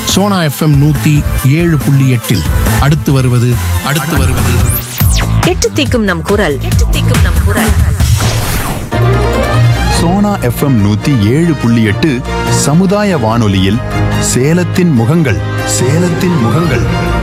Sona FM நூத்தி ஏழு புள்ளி எட்டில் அடுத்து வருவது அடுத்து வருவது எட்டு தீக்கும் நம் குரல் எட்டு தீக்கும் நம் குரல் சோனா எஃப்எம் நூத்தி ஏழு புள்ளி எட்டு சமுதாய வானொலியில் சேலத்தின் முகங்கள் சேலத்தின் முகங்கள்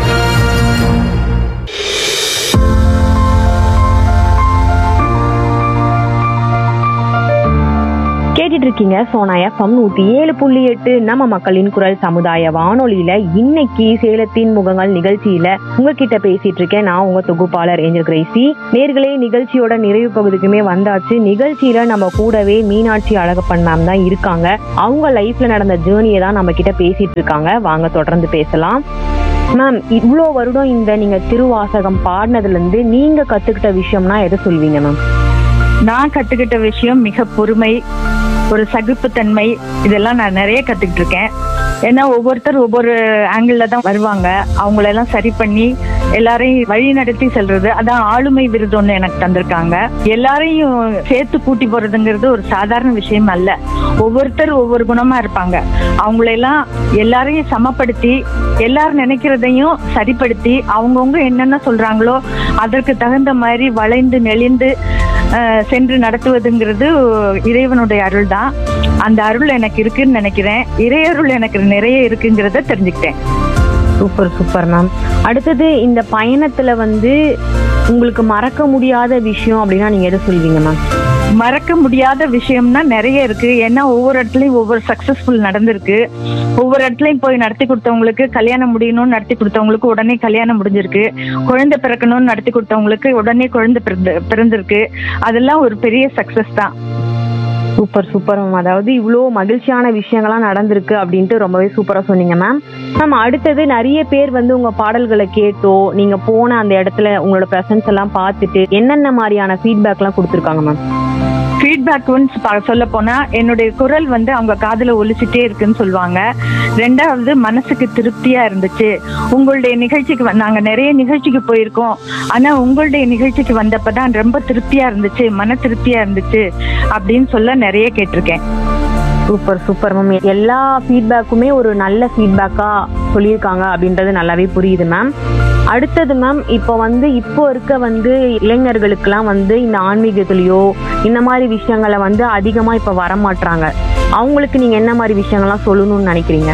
கேட்டுட்டு இருக்கீங்க சோனா எஃப்எம் நூத்தி ஏழு புள்ளி எட்டு நம்ம மக்களின் குரல் சமுதாய வானொலியில இன்னைக்கு சேலத்தின் முகங்கள் நிகழ்ச்சியில உங்ககிட்ட பேசிட்டு இருக்கேன் நான் உங்க தொகுப்பாளர் ஏஞ்சல் கிரேசி நேர்களே நிகழ்ச்சியோட நிறைவு பகுதிக்குமே வந்தாச்சு நிகழ்ச்சியில நம்ம கூடவே மீனாட்சி அழகப்பன் மேம் தான் இருக்காங்க அவங்க லைஃப்ல நடந்த ஜேர்னியை தான் நம்ம கிட்ட பேசிட்டு இருக்காங்க வாங்க தொடர்ந்து பேசலாம் மேம் இவ்வளோ வருடம் இந்த நீங்க திருவாசகம் பாடினதுல இருந்து நீங்க கத்துக்கிட்ட விஷயம்னா எதை சொல்வீங்க மேம் நான் கத்துக்கிட்ட விஷயம் மிக பொறுமை ஒரு சகிப்புத்தன்மை இதெல்லாம் நான் நிறைய கத்துக்கிட்டு இருக்கேன் ஏன்னா ஒவ்வொருத்தர் ஒவ்வொரு ஆங்கிள் தான் வருவாங்க அவங்களெல்லாம் சரி பண்ணி எல்லாரையும் வழி நடத்தி செல்றது அதான் ஆளுமை விருது ஒன்று எனக்கு தந்திருக்காங்க எல்லாரையும் சேர்த்து கூட்டி போறதுங்கிறது ஒரு சாதாரண விஷயம் அல்ல ஒவ்வொருத்தர் ஒவ்வொரு குணமா இருப்பாங்க அவங்களெல்லாம் எல்லாரையும் சமப்படுத்தி எல்லாரும் நினைக்கிறதையும் சரிப்படுத்தி அவங்கவுங்க என்னென்ன சொல்றாங்களோ அதற்கு தகுந்த மாதிரி வளைந்து நெளிந்து அஹ், சென்று நடத்துவதுங்கிறது இறைவனுடைய அருள் தான் அந்த அருள் எனக்கு இருக்குன்னு நினைக்கிறேன் இறையருள் எனக்கு நிறைய இருக்குங்கிறத தெரிஞ்சுக்கிட்டேன் சூப்பர் சூப்பர் மேம் அடுத்தது இந்த பயணத்துல வந்து உங்களுக்கு மறக்க முடியாத விஷயம் அப்படின்னா நீங்க எதை சொல்வீங்க மேம் மறக்க முடியாத விஷயம்னா நிறைய இருக்கு ஏன்னா ஒவ்வொரு இடத்துலயும் ஒவ்வொரு சக்சஸ்ஃபுல் நடந்திருக்கு ஒவ்வொரு இடத்துலயும் போய் நடத்தி கொடுத்தவங்களுக்கு கல்யாணம் முடியணும்னு நடத்தி கொடுத்தவங்களுக்கு உடனே கல்யாணம் முடிஞ்சிருக்கு குழந்தை பிறக்கணும்னு நடத்தி கொடுத்தவங்களுக்கு உடனே குழந்தை பிறந்து பிறந்திருக்கு அதெல்லாம் ஒரு பெரிய சக்சஸ் தான் சூப்பர் சூப்பர் மேம் அதாவது இவ்வளோ மகிழ்ச்சியான விஷயங்கள்லாம் நடந்திருக்கு அப்படின்ட்டு ரொம்பவே சூப்பரா சொன்னீங்க மேம் மேம் அடுத்தது நிறைய பேர் வந்து உங்க பாடல்களை கேட்டோ நீங்க போன அந்த இடத்துல உங்களோட பிரசன்ஸ் எல்லாம் பார்த்துட்டு என்னென்ன மாதிரியான ஃபீட்பேக்லாம் கொடுத்துருக்காங்க மேம் ஃபீட்பேக் ஒன்ஸ் சொல்ல போனா என்னுடைய குரல் வந்து அவங்க காதுல ஒலிச்சிட்டே இருக்குன்னு சொல்லுவாங்க ரெண்டாவது மனசுக்கு திருப்தியா இருந்துச்சு உங்களுடைய நிகழ்ச்சிக்கு வ- நாங்க நிறைய நிகழ்ச்சிக்கு போயிருக்கோம் ஆனா உங்களுடைய நிகழ்ச்சிக்கு வந்தப்பதான் ரொம்ப திருப்தியா இருந்துச்சு மன திருப்தியா இருந்துச்சு அப்படின்னு சொல்ல நிறைய கேட்டிருக்கேன் சூப்பர் சூப்பர் மேம் எல்லா ஃபீட்பேக்குமே ஒரு நல்ல ஃபீட்பேக்கா சொல்லியிருக்காங்க அப்படின்றது நல்லாவே புரியுது மேம் அடுத்தது மேம் இப்போ வந்து இப்போ இருக்க வந்து இளைஞர்களுக்கெல்லாம் வந்து இந்த ஆன்மீகத்திலயோ இந்த மாதிரி விஷயங்களை வந்து அதிகமா இப்ப வரமாட்றாங்க அவங்களுக்கு நீங்க என்ன மாதிரி விஷயங்கள்லாம் சொல்லணும்னு நினைக்கிறீங்க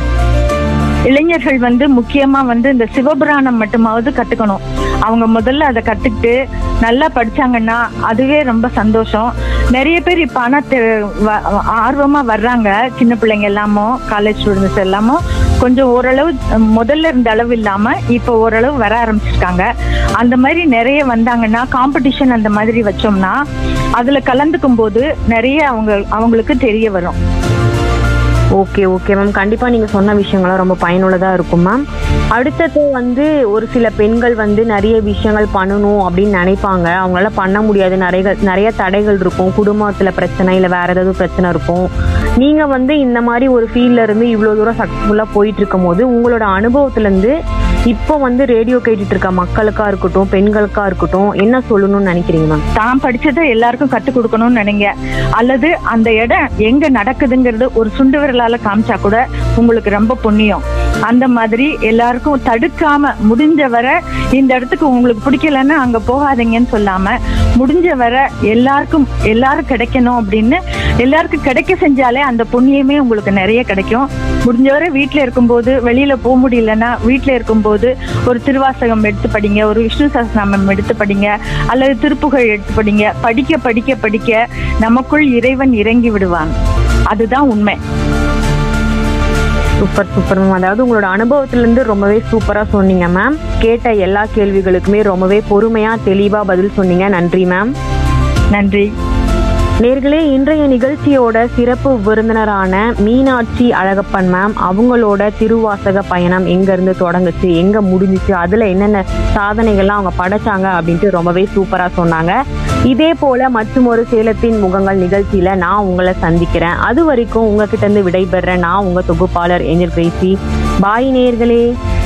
இளைஞர்கள் வந்து முக்கியமா வந்து இந்த சிவபுராணம் மட்டுமாவது கத்துக்கணும் அவங்க முதல்ல அதை கத்துக்கிட்டு நல்லா படிச்சாங்கன்னா அதுவே ரொம்ப சந்தோஷம் நிறைய பேர் இப்ப ஆனா தெ- வ- ஆர்வமா வர்றாங்க சின்ன பிள்ளைங்க எல்லாமும் காலேஜ் ஸ்டூடெண்ட்ஸ் எல்லாமும் கொஞ்சம் ஓரளவு அஹ், முதல்ல இருந்த அளவு இல்லாம இப்போ ஓரளவு வர ஆரம்பிச்சிருக்காங்க அந்த மாதிரி நிறைய வந்தாங்கன்னா காம்படிஷன் அந்த மாதிரி வச்சோம்னா அதுல கலந்துக்கும் போது நிறைய அவங்க அவங்களுக்கு தெரிய வரும் ஓகே ஓகே மேம் கண்டிப்பா நீங்க சொன்ன விஷயங்கள்லாம் ரொம்ப பயனுள்ளதா இருக்கும் மேம் அடுத்தது வந்து ஒரு சில பெண்கள் வந்து நிறைய விஷயங்கள் பண்ணணும் அப்படின்னு நினைப்பாங்க அவங்களால பண்ண முடியாது நிறைய நிறைய தடைகள் இருக்கும் குடும்பத்துல பிரச்சனை இல்ல வேற ஏதாவது பிரச்சனை இருக்கும் நீங்க வந்து இந்த மாதிரி ஒரு ஃபீல்ட்ல இருந்து இவ்வளவு தூரம் சக்சஸ்ஃபுல்லா போயிட்டு இருக்கும் போது உங்களோட அனுபவத்துல இருந்து இப்போ வந்து ரேடியோ கேட்டுட்டு இருக்க மக்களுக்கா இருக்கட்டும் பெண்களுக்கா இருக்கட்டும் என்ன சொல்லணும்னு நினைக்கிறீங்க மேம் தான் படிச்சதை எல்லாருக்கும் கத்துக் கொடுக்கணும்னு நினைங்க அல்லது அந்த இடம் எங்க நடக்குதுங்கிறது ஒரு சுண்டு விரலால காமிச்சா கூட உங்களுக்கு ரொம்ப புண்ணியம் அந்த மாதிரி எல்லாருக்கும் தடுக்காம முடிஞ்ச வரை இந்த இடத்துக்கு உங்களுக்கு பிடிக்கலன்னா அங்க போகாதீங்கன்னு சொல்லாம முடிஞ்ச வரை எல்லாருக்கும் எல்லாரும் கிடைக்கணும் அப்படின்னு எல்லாருக்கும் கிடைக்க செஞ்சாலே அந்த புண்ணியமே உங்களுக்கு நிறைய கிடைக்கும் முடிஞ்ச வரை வீட்டுல இருக்கும்போது வெளியில போக முடியலன்னா வீட்டுல இருக்கும்போது ஒரு திருவாசகம் எடுத்து படிங்க ஒரு விஷ்ணு சஹஸ்ரநாமம் எடுத்து படிங்க அல்லது திருப்புகழ் எடுத்து படிங்க படிக்க படிக்க படிக்க நமக்குள் இறைவன் இறங்கி விடுவான் அதுதான் உண்மை சூப்பர் சூப்பர் மேம் அதாவது உங்களோட அனுபவத்துல இருந்து ரொம்பவே சூப்பரா சொன்னீங்க மேம் கேட்ட எல்லா கேள்விகளுக்குமே ரொம்பவே பொறுமையா தெளிவா பதில் சொன்னீங்க நன்றி மேம் நன்றி நேர்களே இன்றைய நிகழ்ச்சியோட சிறப்பு விருந்தினரான மீனாட்சி அழகப்பன் மேம் அவங்களோட திருவாசக பயணம் எங்க இருந்து தொடங்குச்சு எங்க முடிஞ்சுச்சு அதுல என்னென்ன சாதனைகள்லாம் அவங்க படைச்சாங்க அப்படின்ட்டு ரொம்பவே சூப்பரா சொன்னாங்க இதே போல மற்றும் ஒரு சேலத்தின் முகங்கள் நிகழ்ச்சியில நான் உங்களை சந்திக்கிறேன் அது வரைக்கும் உங்ககிட்ட இருந்து விடைபெறேன் நான் உங்க தொகுப்பாளர் ஏஞ்சல் கிரேசி பாய் நேர்களே